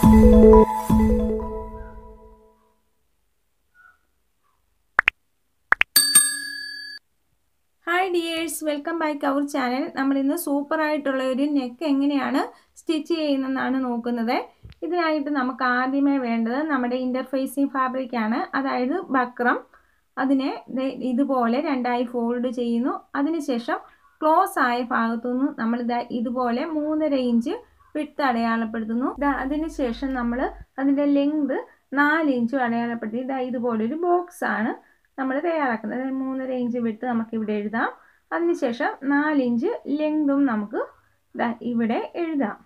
hi dears welcome back our channel നമ്മൾ ഇന്ന് super ആയിട്ടുള്ള ഒരു നെക്ക് എങ്ങനെയാണ് സ്റ്റിച്ച് ചെയ്യുന്നതെന്നാണ് നോക്കുന്നത് ഇതിനായിട്ട് നമുക്ക് ആദ്യമേ വേണ്ടത് നമ്മുടെ ഇൻ്റർഫേസിങ് ഫാബ്രിക് ആണ് അതായത് ബക്രം അതിനെ ദേ ഇതുപോലെ രണ്ടായി ഫോൾഡ് ചെയ്യുന്നു അതിനുശേഷം ക്ലോസ് ആയ ഭാഗത്തുനിന്ന് നമ്മൾ ഇതാ ഇതുപോലെ മൂന്നര ഇഞ്ച് വിട്ട് അടയാളപ്പെടുത്തുന്നു ഇതാ അതിനുശേഷം നമ്മൾ അതിൻ്റെ ലെങ്ത് നാല് ഇഞ്ചും അടയാളപ്പെടുത്തി ഇതാ ഇതുപോലൊരു ബോക്സ് ആണ് നമ്മൾ തയ്യാറാക്കുന്നത് അതായത് മൂന്നര ഇഞ്ച് വിട്ട് നമുക്ക് ഇവിടെ എഴുതാം അതിനുശേഷം നാലിഞ്ച് ലെങ്തും നമുക്ക് ഇതാ ഇവിടെ എഴുതാം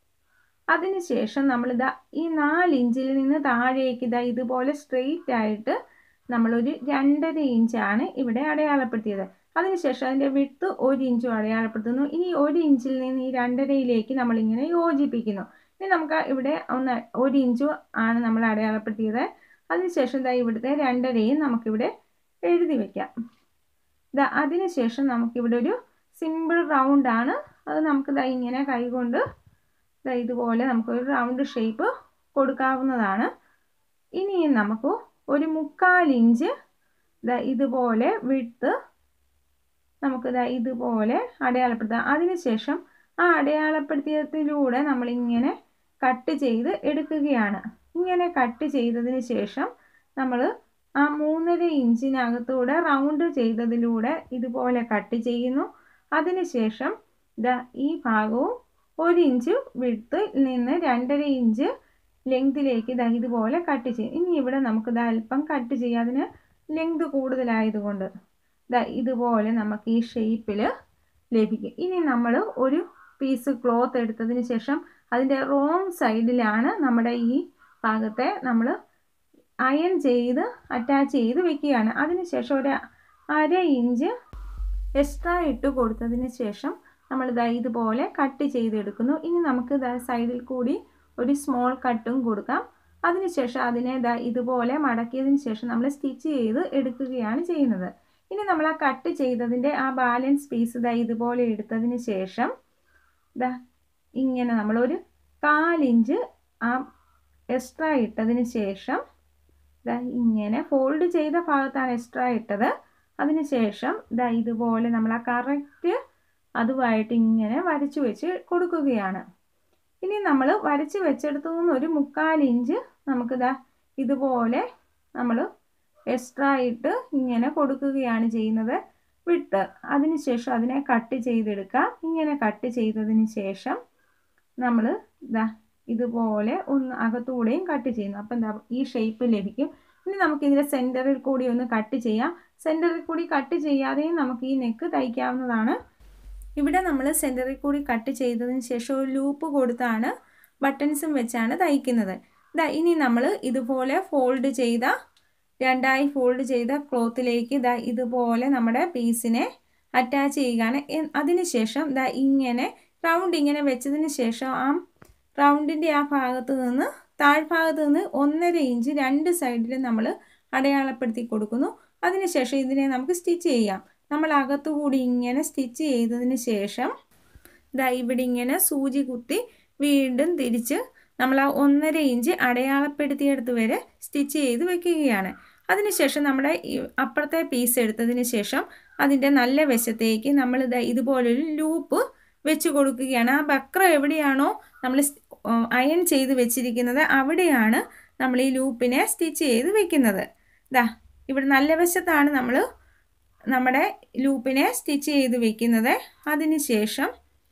അതിനുശേഷം നമ്മളിതാ ഈ നാലിഞ്ചിൽ നിന്ന് താഴേക്ക് ഇതാ ഇതുപോലെ സ്ട്രെയിറ്റ് ആയിട്ട് നമ്മളൊരു രണ്ടര ഇഞ്ചാണ് ഇവിടെ അടയാളപ്പെടുത്തിയത് അതിനുശേഷം അതിൻ്റെ വിട്ട് ഒരു ഇഞ്ചും അടയാളപ്പെടുത്തുന്നു ഇനി ഒരു ഇഞ്ചിൽ നിന്ന് ഈ രണ്ടരയിലേക്ക് നമ്മളിങ്ങനെ യോജിപ്പിക്കുന്നു ഇനി നമുക്ക് ഇവിടെ ഒന്ന് ഒരു ഇഞ്ചു ആണ് നമ്മൾ അടയാളപ്പെടുത്തിയത് അതിനുശേഷം ഇതാ ഇവിടുത്തെ രണ്ടരയും നമുക്കിവിടെ എഴുതി വയ്ക്കാം ഇതാ അതിനുശേഷം നമുക്കിവിടെ ഒരു സിമ്പിൾ റൗണ്ട് ആണ് അത് നമുക്ക് ഇതാ ഇങ്ങനെ കൈകൊണ്ട് ഇതാ ഇതുപോലെ നമുക്കൊരു റൗണ്ട് ഷേപ്പ് കൊടുക്കാവുന്നതാണ് ഇനിയും നമുക്ക് ഒരു മുക്കാൽ ഇഞ്ച് ഇതാ ഇതുപോലെ വിട്ട് നമുക്ക് ഇതാ ഇതുപോലെ അടയാളപ്പെടുത്താം അതിനുശേഷം ആ അടയാളപ്പെടുത്തിയതിലൂടെ നമ്മളിങ്ങനെ കട്ട് ചെയ്ത് എടുക്കുകയാണ് ഇങ്ങനെ കട്ട് ചെയ്തതിന് ശേഷം നമ്മൾ ആ മൂന്നര ഇഞ്ചിനകത്തൂടെ റൗണ്ട് ചെയ്തതിലൂടെ ഇതുപോലെ കട്ട് ചെയ്യുന്നു അതിനുശേഷം ഇതാ ഈ ഭാഗവും ഒരു ഇഞ്ച് വിട്ട് നിന്ന് രണ്ടര ഇഞ്ച് ലെങ്തിലേക്ക് ഇതാ ഇതുപോലെ കട്ട് ചെയ്യും ഇനി ഇവിടെ നമുക്ക് ഇതാ അല്പം കട്ട് ചെയ്യാം അതിന് ലെങ്ത് കൂടുതലായതുകൊണ്ട് ഇതാ ഇതുപോലെ നമുക്ക് ഈ ഷേപ്പിൽ ലഭിക്കും ഇനി നമ്മൾ ഒരു പീസ് ക്ലോത്ത് എടുത്തതിന് ശേഷം അതിൻ്റെ റോങ് സൈഡിലാണ് നമ്മുടെ ഈ ഭാഗത്തെ നമ്മൾ അയൺ ചെയ്ത് അറ്റാച്ച് ചെയ്ത് വെക്കുകയാണ് അതിനുശേഷം ഒരു അര ഇഞ്ച് എക്സ്ട്രാ ഇട്ട് കൊടുത്തതിന് ശേഷം നമ്മൾ ഇതാ ഇതുപോലെ കട്ട് ചെയ്തെടുക്കുന്നു ഇനി നമുക്ക് ഇതാ സൈഡിൽ കൂടി ഒരു സ്മോൾ കട്ടും കൊടുക്കാം അതിനുശേഷം അതിനെ ഇതാ ഇതുപോലെ മടക്കിയതിന് ശേഷം നമ്മൾ സ്റ്റിച്ച് ചെയ്ത് എടുക്കുകയാണ് ചെയ്യുന്നത് ഇനി നമ്മൾ ആ കട്ട് ചെയ്തതിൻ്റെ ആ ബാലൻസ് പീസ് ഇതാ ഇതുപോലെ എടുത്തതിന് ശേഷം ഇതാ ഇങ്ങനെ നമ്മളൊരു കാലിഞ്ച് ആ എക്സ്ട്രാ ഇട്ടതിന് ശേഷം ഇതാ ഇങ്ങനെ ഫോൾഡ് ചെയ്ത ഭാഗത്താണ് എക്സ്ട്രാ ഇട്ടത് അതിനുശേഷം ഇതാ ഇതുപോലെ നമ്മൾ ആ കറക്റ്റ് അതുമായിട്ട് ഇങ്ങനെ വരച്ചു വെച്ച് കൊടുക്കുകയാണ് ഇനി നമ്മൾ വരച്ച് വെച്ചെടുത്തു നിന്ന് ഒരു മുക്കാൽ ഇഞ്ച് നമുക്കിതാ ഇതുപോലെ നമ്മൾ എക്സ്ട്രാ ഇട്ട് ഇങ്ങനെ കൊടുക്കുകയാണ് ചെയ്യുന്നത് വിട്ട് അതിനുശേഷം അതിനെ കട്ട് ചെയ്തെടുക്കാം ഇങ്ങനെ കട്ട് ചെയ്തതിന് ശേഷം നമ്മൾ ഇതാ ഇതുപോലെ ഒന്ന് അകത്തൂടെയും കട്ട് ചെയ്യുന്നു അപ്പം എന്താ ഈ ഷേപ്പ് ലഭിക്കും ഇനി നമുക്ക് ഇതിൻ്റെ സെൻറ്ററിൽ കൂടി ഒന്ന് കട്ട് ചെയ്യാം സെൻറ്ററിൽ കൂടി കട്ട് ചെയ്യാതെയും നമുക്ക് ഈ നെക്ക് തയ്ക്കാവുന്നതാണ് ഇവിടെ നമ്മൾ സെൻറ്ററിൽ കൂടി കട്ട് ചെയ്തതിന് ശേഷം ഒരു ലൂപ്പ് കൊടുത്താണ് ബട്ടൺസും വെച്ചാണ് തയ്ക്കുന്നത് ഇതാ ഇനി നമ്മൾ ഇതുപോലെ ഫോൾഡ് ചെയ്ത രണ്ടായി ഫോൾഡ് ചെയ്ത ക്ലോത്തിലേക്ക് ഇതാ ഇതുപോലെ നമ്മുടെ പീസിനെ അറ്റാച്ച് ചെയ്യുകയാണ് അതിനുശേഷം ഇതാ ഇങ്ങനെ റൗണ്ട് ഇങ്ങനെ വെച്ചതിന് ശേഷം ആ റൗണ്ടിൻ്റെ ആ ഭാഗത്ത് നിന്ന് താഴ്ഭാഗത്ത് നിന്ന് ഒന്നര ഇഞ്ച് രണ്ട് സൈഡിലും നമ്മൾ അടയാളപ്പെടുത്തി കൊടുക്കുന്നു അതിനുശേഷം ഇതിനെ നമുക്ക് സ്റ്റിച്ച് ചെയ്യാം നമ്മൾ അകത്തുകൂടി ഇങ്ങനെ സ്റ്റിച്ച് ചെയ്തതിന് ശേഷം ഇതാ ഇവിടെ ഇങ്ങനെ സൂചി കുത്തി വീണ്ടും തിരിച്ച് നമ്മൾ ആ ഒന്നര ഇഞ്ച് അടയാളപ്പെടുത്തിയെടുത്ത് വരെ സ്റ്റിച്ച് ചെയ്ത് വെക്കുകയാണ് അതിനുശേഷം നമ്മുടെ അപ്പുറത്തെ പീസ് എടുത്തതിന് ശേഷം അതിൻ്റെ നല്ല വശത്തേക്ക് നമ്മൾ ഇതാ ഇതുപോലൊരു ലൂപ്പ് വെച്ച് കൊടുക്കുകയാണ് ആ ബക്രം എവിടെയാണോ നമ്മൾ അയൺ ചെയ്ത് വെച്ചിരിക്കുന്നത് അവിടെയാണ് നമ്മൾ ഈ ലൂപ്പിനെ സ്റ്റിച്ച് ചെയ്ത് വെക്കുന്നത് ഇതാ ഇവിടെ നല്ല വശത്താണ് നമ്മൾ നമ്മുടെ ലൂപ്പിനെ സ്റ്റിച്ച് ചെയ്ത് വെക്കുന്നത് അതിന് ശേഷം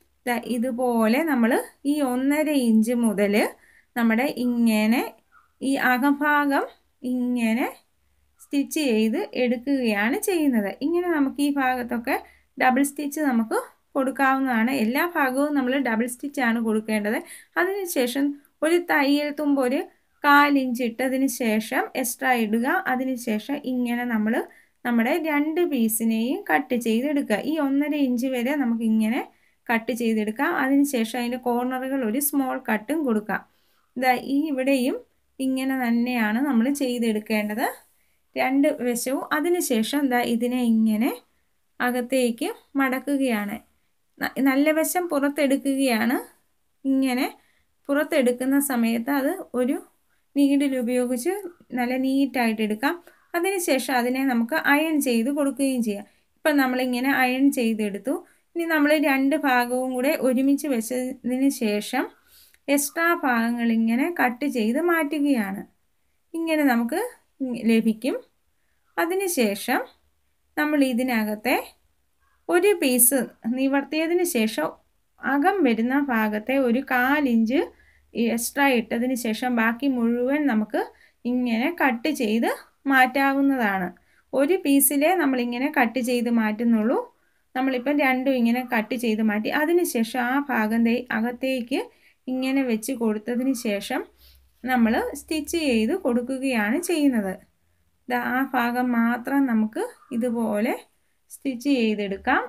ഇതുപോലെ നമ്മൾ ഈ ഒന്നര ഇഞ്ച് മുതൽ നമ്മുടെ ഇങ്ങനെ ഈ അകഭാഗം ഇങ്ങനെ സ്റ്റിച്ച് ചെയ്ത് എടുക്കുകയാണ് ചെയ്യുന്നത് ഇങ്ങനെ നമുക്ക് ഈ ഭാഗത്തൊക്കെ ഡബിൾ സ്റ്റിച്ച് നമുക്ക് കൊടുക്കാവുന്നതാണ് എല്ലാ ഭാഗവും നമ്മൾ ഡബിൾ സ്റ്റിച്ചാണ് കൊടുക്കേണ്ടത് അതിനുശേഷം ഒരു തയ്യൽ തുമ്പ് ഒരു കാലിഞ്ച് ഇട്ടതിന് ശേഷം എക്സ്ട്രാ ഇടുക അതിനുശേഷം ഇങ്ങനെ നമ്മൾ നമ്മുടെ രണ്ട് പീസിനെയും കട്ട് ചെയ്തെടുക്കുക ഈ ഒന്നര ഇഞ്ച് വരെ നമുക്ക് ഇങ്ങനെ കട്ട് ചെയ്തെടുക്കാം അതിനുശേഷം അതിൻ്റെ കോർണറുകൾ ഒരു സ്മോൾ കട്ടും കൊടുക്കാം ഇതാ ഈ ഇവിടെയും ഇങ്ങനെ തന്നെയാണ് നമ്മൾ ചെയ്തെടുക്കേണ്ടത് രണ്ട് വശവും അതിനുശേഷം എന്താ ഇതിനെ ഇങ്ങനെ അകത്തേക്ക് മടക്കുകയാണ് നല്ല വശം പുറത്തെടുക്കുകയാണ് ഇങ്ങനെ പുറത്തെടുക്കുന്ന സമയത്ത് അത് ഒരു നീഡിൽ ഉപയോഗിച്ച് നല്ല നീറ്റായിട്ട് എടുക്കാം അതിനുശേഷം അതിനെ നമുക്ക് അയൺ ചെയ്ത് കൊടുക്കുകയും ചെയ്യാം ഇപ്പം നമ്മളിങ്ങനെ അയൺ ചെയ്തെടുത്തു ഇനി നമ്മൾ രണ്ട് ഭാഗവും കൂടെ ഒരുമിച്ച് വെച്ചതിന് ശേഷം എക്സ്ട്രാ ഭാഗങ്ങൾ ഇങ്ങനെ കട്ട് ചെയ്ത് മാറ്റുകയാണ് ഇങ്ങനെ നമുക്ക് ലഭിക്കും അതിനുശേഷം നമ്മൾ ഇതിനകത്തെ ഒരു പീസ് നിവർത്തിയതിന് ശേഷം അകം വരുന്ന ഭാഗത്തെ ഒരു കാലിഞ്ച് എക്സ്ട്രാ ഇട്ടതിന് ശേഷം ബാക്കി മുഴുവൻ നമുക്ക് ഇങ്ങനെ കട്ട് ചെയ്ത് മാറ്റാവുന്നതാണ് ഒരു പീസിലേ നമ്മളിങ്ങനെ കട്ട് ചെയ്ത് മാറ്റുന്നുള്ളൂ നമ്മളിപ്പം രണ്ടും ഇങ്ങനെ കട്ട് ചെയ്ത് മാറ്റി അതിനുശേഷം ആ ഭാഗം അകത്തേക്ക് ഇങ്ങനെ വെച്ച് കൊടുത്തതിന് ശേഷം നമ്മൾ സ്റ്റിച്ച് ചെയ്ത് കൊടുക്കുകയാണ് ചെയ്യുന്നത് ആ ഭാഗം മാത്രം നമുക്ക് ഇതുപോലെ സ്റ്റിച്ച് ചെയ്തെടുക്കാം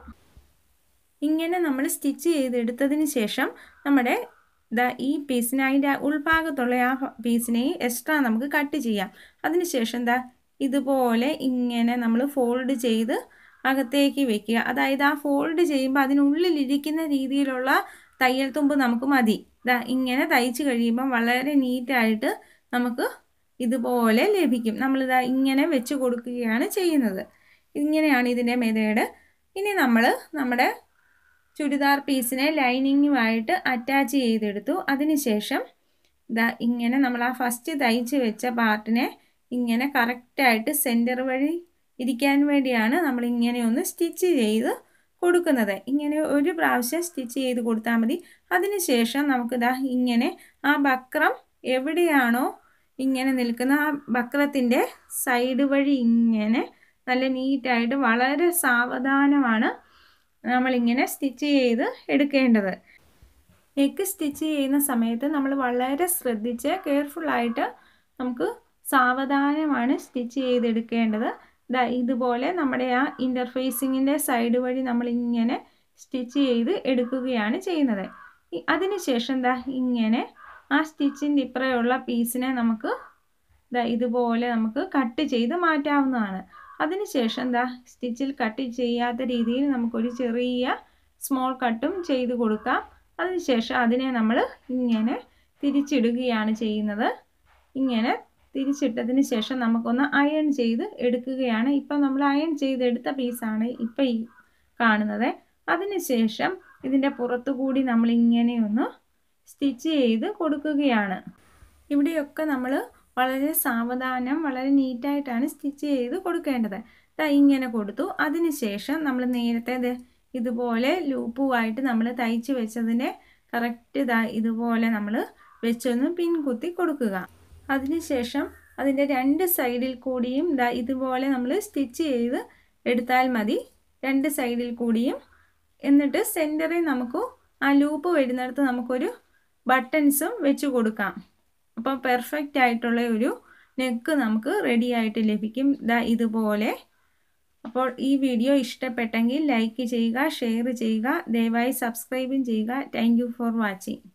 ഇങ്ങനെ നമ്മൾ സ്റ്റിച്ച് ചെയ്തെടുത്തതിന് ശേഷം നമ്മുടെ ദാ ഈ പീസിനെ അതിൻ്റെ ഉൾഭാഗത്തുള്ള ആ പീസിനെ എക്സ്ട്രാ നമുക്ക് കട്ട് ചെയ്യാം അതിനുശേഷം എന്താ ഇതുപോലെ ഇങ്ങനെ നമ്മൾ ഫോൾഡ് ചെയ്ത് അകത്തേക്ക് വെക്കുക അതായത് ആ ഫോൾഡ് ചെയ്യുമ്പോൾ അതിനുള്ളിലിരിക്കുന്ന രീതിയിലുള്ള തയ്യൽ തുമ്പ് നമുക്ക് മതി ഇതാ ഇങ്ങനെ തയ്ച്ച് കഴിയുമ്പം വളരെ നീറ്റായിട്ട് നമുക്ക് ഇതുപോലെ ലഭിക്കും നമ്മളിതാ ഇങ്ങനെ വെച്ച് കൊടുക്കുകയാണ് ചെയ്യുന്നത് ഇങ്ങനെയാണ് ഇതിൻ്റെ മെതേഡ് ഇനി നമ്മൾ നമ്മുടെ ചുരിദാർ പീസിനെ ലൈനിങ്ങുമായിട്ട് അറ്റാച്ച് ചെയ്തെടുത്തു അതിനുശേഷം ഇതാ ഇങ്ങനെ നമ്മൾ ആ ഫസ്റ്റ് തയ്ച്ച് വെച്ച പാർട്ടിനെ ഇങ്ങനെ കറക്റ്റായിട്ട് സെൻറ്റർ വഴി ഇരിക്കാൻ വേണ്ടിയാണ് നമ്മൾ ഇങ്ങനെ ഒന്ന് സ്റ്റിച്ച് ചെയ്ത് കൊടുക്കുന്നത് ഇങ്ങനെ ഒരു പ്രാവശ്യം സ്റ്റിച്ച് ചെയ്ത് കൊടുത്താൽ മതി അതിനുശേഷം നമുക്കിതാ ഇങ്ങനെ ആ ബക്രം എവിടെയാണോ ഇങ്ങനെ നിൽക്കുന്ന ആ ബക്രത്തിൻ്റെ സൈഡ് വഴി ഇങ്ങനെ നല്ല നീറ്റായിട്ട് വളരെ സാവധാനമാണ് നമ്മളിങ്ങനെ സ്റ്റിച്ച് ചെയ്ത് എടുക്കേണ്ടത് നെക്ക് സ്റ്റിച്ച് ചെയ്യുന്ന സമയത്ത് നമ്മൾ വളരെ ശ്രദ്ധിച്ച് കെയർഫുള്ളായിട്ട് നമുക്ക് സാവധാനമാണ് സ്റ്റിച്ച് ചെയ്തെടുക്കേണ്ടത് ദാ ഇതുപോലെ നമ്മുടെ ആ ഇൻ്റർഫേസിങ്ങിൻ്റെ സൈഡ് വഴി നമ്മളിങ്ങനെ സ്റ്റിച്ച് ചെയ്ത് എടുക്കുകയാണ് ചെയ്യുന്നത് അതിനുശേഷം ദാ ഇങ്ങനെ ആ സ്റ്റിച്ചിൻ്റെ ഇപ്പറയുള്ള പീസിനെ നമുക്ക് ദാ ഇതുപോലെ നമുക്ക് കട്ട് ചെയ്ത് മാറ്റാവുന്നതാണ് അതിനുശേഷം ദാ സ്റ്റിച്ചിൽ കട്ട് ചെയ്യാത്ത രീതിയിൽ നമുക്കൊരു ചെറിയ സ്മോൾ കട്ടും ചെയ്ത് കൊടുക്കാം അതിനുശേഷം അതിനെ നമ്മൾ ഇങ്ങനെ തിരിച്ചിടുകയാണ് ചെയ്യുന്നത് ഇങ്ങനെ തിരിച്ചിട്ടതിന് ശേഷം നമുക്കൊന്ന് അയൺ ചെയ്ത് എടുക്കുകയാണ് ഇപ്പം നമ്മൾ അയൺ ചെയ്തെടുത്ത പീസാണ് ഇപ്പം ഈ കാണുന്നത് അതിനുശേഷം ഇതിൻ്റെ പുറത്തു കൂടി നമ്മൾ ഇങ്ങനെ ഒന്ന് സ്റ്റിച്ച് ചെയ്ത് കൊടുക്കുകയാണ് ഇവിടെയൊക്കെ നമ്മൾ വളരെ സാവധാനം വളരെ നീറ്റായിട്ടാണ് സ്റ്റിച്ച് ചെയ്ത് കൊടുക്കേണ്ടത് ദാ ഇങ്ങനെ കൊടുത്തു അതിനുശേഷം നമ്മൾ നേരത്തെ ഇതുപോലെ ലൂപ്പുമായിട്ട് നമ്മൾ തയ്ച്ച് വെച്ചതിനെ കറക്റ്റ് ഇതാ ഇതുപോലെ നമ്മൾ വെച്ചൊന്ന് പിൻകുത്തി കൊടുക്കുക അതിനുശേഷം അതിൻ്റെ രണ്ട് സൈഡിൽ കൂടിയും ഇതാ ഇതുപോലെ നമ്മൾ സ്റ്റിച്ച് ചെയ്ത് എടുത്താൽ മതി രണ്ട് സൈഡിൽ കൂടിയും എന്നിട്ട് സെൻറ്ററിൽ നമുക്ക് ആ ലൂപ്പ് വരുന്നിടത്ത് നമുക്കൊരു ബട്ടൺസും വെച്ച് കൊടുക്കാം അപ്പം പെർഫെക്റ്റ് ആയിട്ടുള്ള ഒരു നെക്ക് നമുക്ക് റെഡി ആയിട്ട് ലഭിക്കും ഇതാ ഇതുപോലെ അപ്പോൾ ഈ വീഡിയോ ഇഷ്ടപ്പെട്ടെങ്കിൽ ലൈക്ക് ചെയ്യുക ഷെയർ ചെയ്യുക ദയവായി സബ്സ്ക്രൈബും ചെയ്യുക താങ്ക് ഫോർ വാച്ചിങ്